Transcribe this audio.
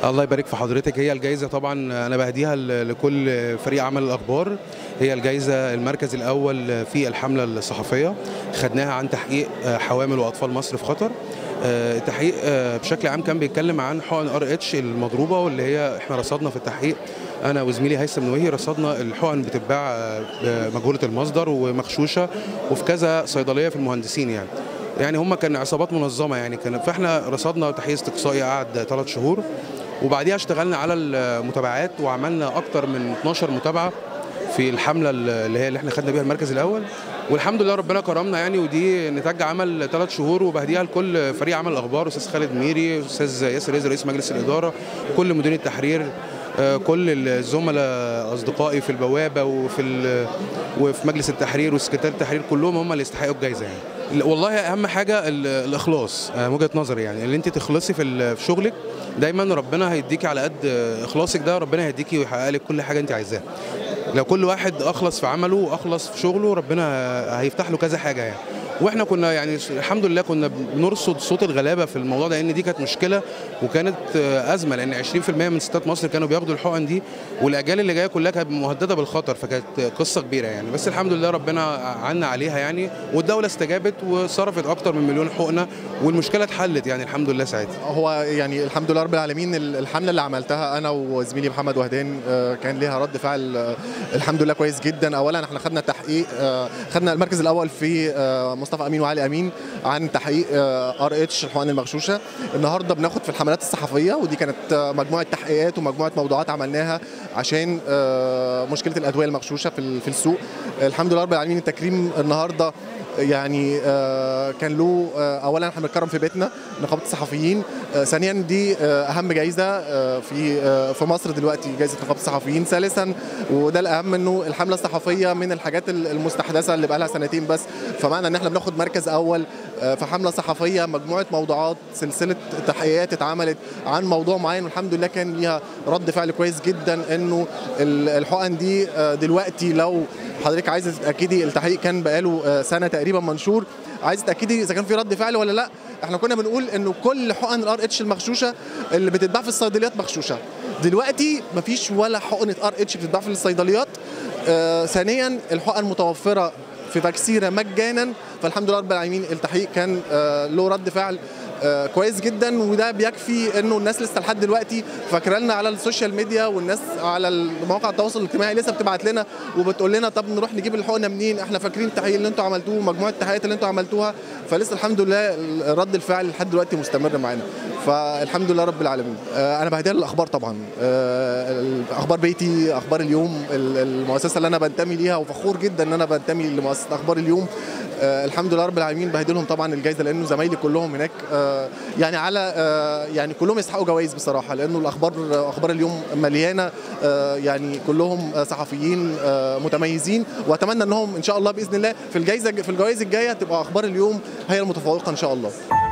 الله يبارك في حضرتك هي الجائزة طبعا أنا بهديها ل- لكل فريق عمل الأخبار هي الجائزة المركز الأول في الحملة الصحفية خدناها عن تحقيق آه، حوامل وأطفال مصر في خطر آه، التحقيق آه، بشكل عام كان بيتكلم عن حقن ار اتش المضروبه واللي هي احنا رصدنا في التحقيق انا وزميلي هيثم نويهي رصدنا الحقن بتتباع آه، بمجهوله المصدر ومغشوشه وفي كذا صيدليه في المهندسين يعني يعني هم كان عصابات منظمه يعني كان فاحنا رصدنا تحقيق استقصائي قعد ثلاث شهور وبعديها اشتغلنا على المتابعات وعملنا اكتر من 12 متابعه في الحمله اللي هي اللي احنا خدنا بيها المركز الاول والحمد لله ربنا كرمنا يعني ودي نتاج عمل ثلاث شهور وبهديها لكل فريق عمل الاخبار استاذ خالد ميري استاذ ياسر رزق رئيس مجلس الاداره كل مديرين التحرير آه، كل الزملاء اصدقائي في البوابه وفي ال- وفي مجلس التحرير وسكرتير التحرير كلهم هم اللي يستحقوا الجائزه يعني والله اهم حاجه ال- الاخلاص آه، من وجهه نظري يعني اللي انت تخلصي في ال- في شغلك دايما ربنا هيديكي على قد آه، اخلاصك ده ربنا هيديكي ويحقق لك كل حاجه انت عايزاها لو كل واحد اخلص في عمله واخلص في شغله ربنا هيفتح له كذا حاجه يعني واحنا كنا يعني الحمد لله كنا بنرصد صوت الغلابه في الموضوع ده لان دي كانت مشكله وكانت آه، ازمه لان 20% من ستات مصر كانوا بياخدوا الحقن دي والاجيال اللي جايه كلها كانت مهدده بالخطر فكانت قصه كبيره يعني بس الحمد لله ربنا عنا عليها يعني والدوله استجابت وصرفت اكتر من مليون حقنه والمشكله اتحلت يعني الحمد لله ساعتها هو يعني الحمد لله رب العالمين ال- الحمله اللي عملتها انا وزميلي محمد وهدان آه، كان ليها رد فعل آه، الحمد لله كويس جدا اولا احنا خدنا تحقيق آه، خدنا المركز الاول في آه، مصطفى امين وعلي امين عن تحقيق ار اتش الحقن المغشوشه النهارده بناخد في الحملات الصحفيه ودي كانت آه، مجموعه تحقيقات ومجموعه موضوعات عملناها عشان آه، مشكله الادويه المغشوشه في ال- في السوق الحمد لله رب العالمين التكريم النهارده يعني آه، كان له آه، اولا احنا بنتكرم في بيتنا نقابه الصحفيين آه، ثانيا دي آه، اهم جايزه آه، في آه، في مصر دلوقتي جايزه نقابه الصحفيين ثالثا وده الاهم انه الحمله الصحفيه من الحاجات ال- المستحدثه اللي بقى لها سنتين بس فمعنى ان احنا بناخد مركز اول آه، في حمله صحفيه مجموعه موضوعات سلسله تحقيقات اتعملت عن موضوع معين والحمد لله كان ليها رد فعل كويس جدا انه ال- الحقن دي آه، دلوقتي لو حضرتك عايزه تتاكدي التحقيق كان بقاله آه، سنه تقريبا منشور عايزه تتاكدي اذا كان في رد فعل ولا لا احنا كنا بنقول انه كل حقن الار اتش المغشوشه اللي بتتباع في الصيدليات مغشوشه دلوقتي مفيش ولا حقنه ار اتش بتتباع في الصيدليات آه ثانيا الحقن متوفره في فاكسيرا مجانا فالحمد لله رب العالمين التحقيق كان آه له رد فعل آه كويس جدا وده بيكفي انه الناس لسه لحد دلوقتي فاكره لنا على السوشيال ميديا والناس على مواقع التواصل الاجتماعي لسه بتبعت لنا وبتقول لنا طب نروح نجيب الحقنه منين احنا فاكرين التحقيق اللي انتوا عملتوه مجموعه التحقيقات اللي انتوا عملتوها فلسه الحمد لله رد الفعل لحد دلوقتي مستمر معانا فالحمد لله رب العالمين آه انا بهديها للاخبار طبعا آه اخبار بيتي اخبار اليوم ال- المؤسسه اللي انا بنتمي ليها وفخور جدا ان انا بنتمي لمؤسسه اخبار اليوم آه الحمد لله رب العالمين بهدي لهم طبعا الجائزه لانه زمايلي كلهم هناك آه يعني على آه يعني كلهم يستحقوا جوائز بصراحه لانه الاخبار اخبار اليوم مليانه آه يعني كلهم آه، صحفيين آه متميزين واتمنى انهم ان شاء الله باذن الله في الجائزه في الجوائز الجايه تبقى اخبار اليوم هي المتفوقه ان شاء الله